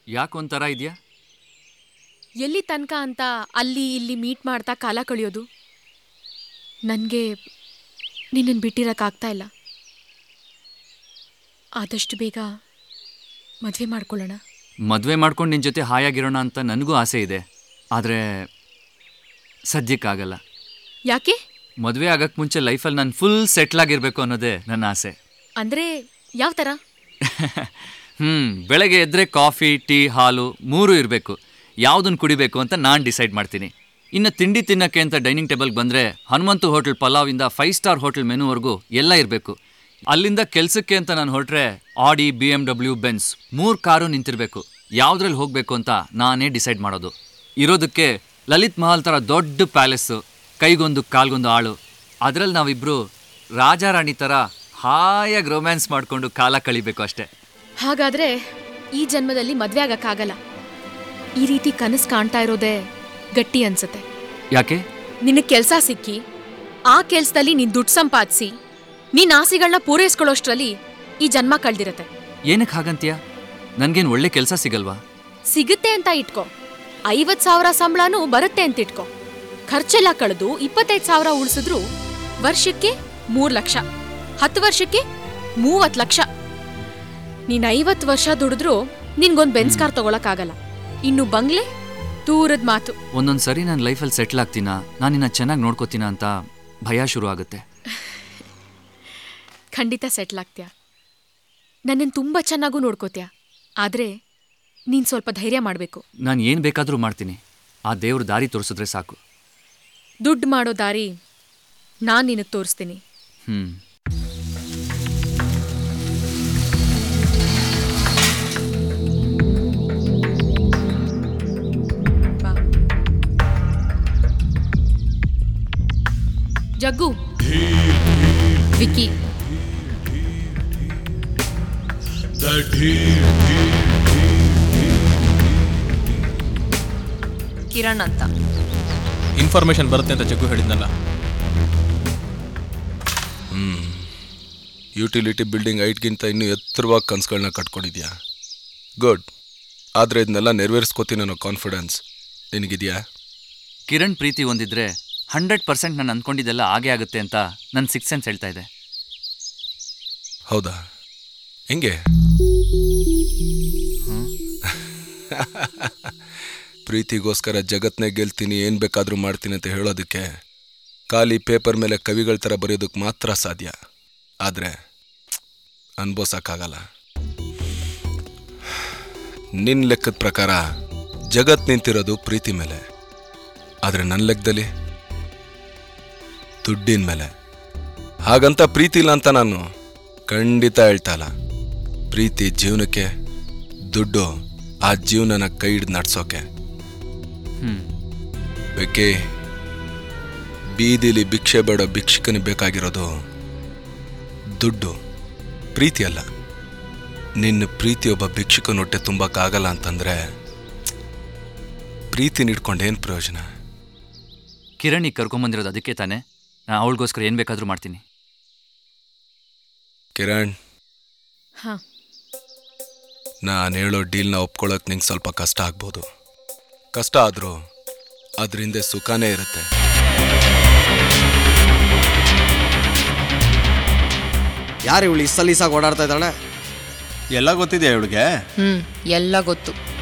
ಯಾಕೊಂಥರ ಇದೆಯಾ ಎಲ್ಲಿ ತನಕ ಅಂತ ಅಲ್ಲಿ ಇಲ್ಲಿ ಮೀಟ್ ಮಾಡ್ತಾ ಕಾಲ ಕಳೆಯೋದು ನನಗೆ ನಿನ್ನನ್ನು ಬಿಟ್ಟಿರೋಕ್ಕಾಗ್ತಾ ಇಲ್ಲ ಆದಷ್ಟು ಬೇಗ ಮದುವೆ ಮಾಡ್ಕೊಳ್ಳೋಣ ಮದುವೆ ಮಾಡ್ಕೊಂಡು ನಿನ್ನ ಜೊತೆ ಹಾಯಾಗಿರೋಣ ಅಂತ ನನಗೂ ಆಸೆ ಇದೆ ಆದರೆ ಸದ್ಯಕ್ಕಾಗಲ್ಲ ಯಾಕೆ ಮದುವೆ ಆಗಕ್ಕೆ ಮುಂಚೆ ಲೈಫಲ್ಲಿ ನಾನು ಫುಲ್ ಸೆಟ್ಲ್ ಆಗಿರಬೇಕು ಅನ್ನೋದೇ ನನ್ನ ಆಸೆ ಅಂದರೆ ಯಾವ ಥರ ಹ್ಞೂ ಬೆಳಗ್ಗೆ ಎದ್ದರೆ ಕಾಫಿ ಟೀ ಹಾಲು ಮೂರೂ ಇರಬೇಕು ಯಾವುದನ್ನು ಕುಡಿಬೇಕು ಅಂತ ನಾನು ಡಿಸೈಡ್ ಮಾಡ್ತೀನಿ ಇನ್ನು ತಿಂಡಿ ತಿನ್ನೋಕ್ಕೆ ಅಂತ ಡೈನಿಂಗ್ ಟೇಬಲ್ಗೆ ಬಂದರೆ ಹನುಮಂತು ಹೋಟೆಲ್ ಪಲಾವಿಂದ ಫೈವ್ ಸ್ಟಾರ್ ಹೋಟೆಲ್ ಮೆನುವರೆಗೂ ಎಲ್ಲ ಇರಬೇಕು ಅಲ್ಲಿಂದ ಕೆಲಸಕ್ಕೆ ಅಂತ ನಾನು ಹೊರಟ್ರೆ Audi B M W Benz ಮೂರು ಕಾರು ನಿಂತಿರಬೇಕು ಯಾವುದ್ರಲ್ಲಿ ಹೋಗಬೇಕು ಅಂತ ನಾನೇ ಡಿಸೈಡ್ ಮಾಡೋದು ಇರೋದಕ್ಕೆ ಲಲಿತ್ ಮಹಲ್ ಥರ ದೊಡ್ಡ ಪ್ಯಾಲೇಸ್ಸು ಕೈಗೊಂದು ಕಾಲ್ಗೊಂದು ಆಳು ಅದರಲ್ಲಿ ನಾವಿಬ್ಬರು ರಾಜಾರಾಣಿ ಥರ ಹಾಯಾಗಿ ರೊಮ್ಯಾನ್ಸ್ ಮಾಡಿಕೊಂಡು ಕಾಲ ಕಳಿಬೇಕು ಅಷ್ಟೇ ಹಾಗಾದ್ರೆ ಈ ಜನ್ಮದಲ್ಲಿ ಮದುವೆ ಆಗಕ್ಕಾಗಲ್ಲ ಈ ರೀತಿ ಕನಸು ಕಾಣ್ತಾ ಇರೋದೇ ಗಟ್ಟಿ ಅನ್ಸುತ್ತೆ ಯಾಕೆ ನಿನಗೆ ಕೆಲಸ ಸಿಕ್ಕಿ ಆ ಕೆಲಸದಲ್ಲಿ ನೀನು ದುಡ್ಡು ಸಂಪಾದಿಸಿ ನಿನ್ನ ಆಸೆಗಳನ್ನ ಪೂರೈಸ್ಕೊಳ್ಳೋಷ್ಟ್ರಲ್ಲಿ ಈ ಜನ್ಮ ಕಳ್ದಿರತ್ತೆ ಏನಕ್ಕೆ ಹಾಗಂತೀಯ ನನಗೇನು ಒಳ್ಳೆ ಕೆಲಸ ಸಿಗಲ್ವಾ ಸಿಗುತ್ತೆ ಅಂತ ಇಟ್ಕೋ ಐವತ್ ಸಾವಿರ ಸಂಬಳನೂ ಬರುತ್ತೆ ಅಂತ ಇಟ್ಕೋ ಖರ್ಚೆಲ್ಲ ಕಳೆದು ಇಪ್ಪತ್ತೈದು ಸಾವಿರ ಉಳಿಸಿದ್ರು ವರ್ಷಕ್ಕೆ ಮೂರ್ ಲಕ್ಷ ಹತ್ತು ವರ್ಷಕ್ಕೆ ಮೂವತ್ ಲಕ್ಷ ನೀನ್ ಐವತ್ ವರ್ಷ ದುಡಿದ್ರೂ ನಿನ್ಗೊಂದ್ ಬೆನ್ಸ್ ಕಾರ್ ತಗೊಳಕ್ಕಾಗಲ್ಲ ಇನ್ನು ಬಂಗ್ಲೆ ದೂರದ್ ಮಾತು ಒಂದೊಂದು ಸರಿ ನನ್ನ ಲೈಫಲ್ಲಿ ಸೆಟ್ಲ್ ಆಗ್ತೀನಾ ನಾನು ನಿನ್ನ ಚೆನ್ನಾಗಿ ನೋಡ್ಕೋತೀನ ಅಂತ ಭಯ ಶುರು ಆಗುತ್ತೆ ಖಂಡಿತ ಸೆಟ್ಲ್ ಆಗ್ತ್ಯಾ ನನ್ನನ್ನು ತುಂಬಾ ಚೆನ್ನಾಗೂ ನೋಡ್ಕೋತ್ಯಾ ಆದ್ರೆ ನೀನ್ ಸ್ವಲ್ಪ ಧೈರ್ಯ ಮಾಡ್ಬೇಕು ನಾನು ಏನು ಬೇಕಾದರೂ ಮಾಡ್ತೀನಿ ಆ ದೇವ್ರ ದಾರಿ ತೋರಿಸಿದ್ರೆ ಸಾಕು ದುಡ್ಡು ಮಾಡೋ ದಾರಿ ನಾನ್ ನಿನಗ್ ತೋರಿಸ್ತೀನಿ ಹ್ಞೂ ಬಾ ಜಗ್ಗು ವಿಕ್ಕಿ ಕಿರಣ್ ಅಂತ ಇನ್ಫಾರ್ಮೇಶನ್ ಬರುತ್ತೆ ಅಂತ ಜಗ್ಗು ಹೇಳಿದ್ನಲ್ಲ ಯುಟಿಲಿಟಿ ಬಿಲ್ಡಿಂಗ್ ಐಟ್ಗಿಂತ ಇನ್ನೂ ಎತ್ತರವಾಗಿ ಕನ್ಸುಗಳನ್ನ ಕಟ್ಕೊಂಡಿದ್ಯಾ ಗುಡ್ ಆದರೆ ಇದನ್ನೆಲ್ಲ ನೆರವೇರಿಸ್ಕೋತೀನಿ ಅನ್ನೋ ಕಾನ್ಫಿಡೆನ್ಸ್ ನಿನಗಿದೆಯಾ ಕಿರಣ್ ಪ್ರೀತಿ ಹೊಂದಿದ್ರೆ ಹಂಡ್ರೆಡ್ ಪರ್ಸೆಂಟ್ ನಾನು ಅಂದ್ಕೊಂಡಿದ್ದೆಲ್ಲ ಆಗೇ ಆಗುತ್ತೆ ಅಂತ ನನ್ನ ಸಿಕ್ಸ್ ಸೆನ್ಸ್ ಹೇಳ್ತಾ ಇದೆ ಹೌದಾ ಹೆಂಗೆ ಪ್ರೀತಿಗೋಸ್ಕರ ಜಗತ್ನೇ ಗೆಲ್ತೀನಿ ಏನು ಬೇಕಾದರೂ ಮಾಡ್ತೀನಿ ಅಂತ ಹೇಳೋದಕ್ಕೆ ಖಾಲಿ ಪೇಪರ್ ಮೇಲೆ ಕವಿಗಳ ಥರ ಬರೆಯೋದಕ್ಕೆ ಮಾತ್ರ ಸಾಧ್ಯ ಆದರೆ ಅನ್ಭವಿಸೋಕ್ಕಾಗಲ್ಲ ನಿನ್ನ ಲೆಕ್ಕದ ಪ್ರಕಾರ ಜಗತ್ ನಿಂತಿರೋದು ಪ್ರೀತಿ ಮೇಲೆ ಆದರೆ ನನ್ನ ಲೆಕ್ಕದಲ್ಲಿ ದುಡ್ಡಿನ ಮೇಲೆ ಹಾಗಂತ ಪ್ರೀತಿ ಇಲ್ಲ ಅಂತ ನಾನು ಖಂಡಿತ ಹೇಳ್ತಾ ಇಲ್ಲ ಪ್ರೀತಿ ಜೀವನಕ್ಕೆ ದುಡ್ಡು ಆ ಜೀವನನ ಕೈ ಹಿಡ್ದು ನಡ್ಸೋಕೆ ಹ್ಞೂ ಬೇಕೆ ಬೀದಿಲಿ ಭಿಕ್ಷೆ ಬೇಡ ಭಿಕ್ಷಕನಿಗೆ ಬೇಕಾಗಿರೋದು ದುಡ್ಡು ಪ್ರೀತಿ ಅಲ್ಲ ನಿನ್ನ ಪ್ರೀತಿ ಒಬ್ಬ ಭಿಕ್ಷುಕನ ಹೊಟ್ಟೆ ತುಂಬಕ್ಕಾಗಲ್ಲ ಅಂತಂದ್ರೆ ಪ್ರೀತಿ ನಿಡ್ಕೊಂಡು ಏನು ಪ್ರಯೋಜನ ಕಿರಣಿಗೆ ಕರ್ಕೊಂಬಂದಿರೋದು ಅದಕ್ಕೆ ತಾನೇ ನಾನು ಅವಳಿಗೋಸ್ಕರ ಏನು ಬೇಕಾದರೂ ಮಾಡ್ತೀನಿ ಕಿರಣ್ ಹಾ ನಾನು ಹೇಳೋ ಡೀಲ್ನ ಒಪ್ಕೊಳ್ಳೋಕೆ ನಿಂಗೆ ಸ್ವಲ್ಪ ಕಷ್ಟ ಆಗ್ಬೋದು ಕಷ್ಟ ಆದರೂ ಅದರಿಂದ ಸುಖನೇ ಇರುತ್ತೆ ಯಾರು ಇವಳು ಇಸ್ಸಲೀಸಾಗಿ ಓಡಾಡ್ತಾ ಇದ್ದಾಳೆ ಎಲ್ಲ ಗೊತ್ತಿದೆಯಾ ಇವಳಿಗೆ ಹ್ಮ್ ಎಲ್ಲ ಗೊತ್ತು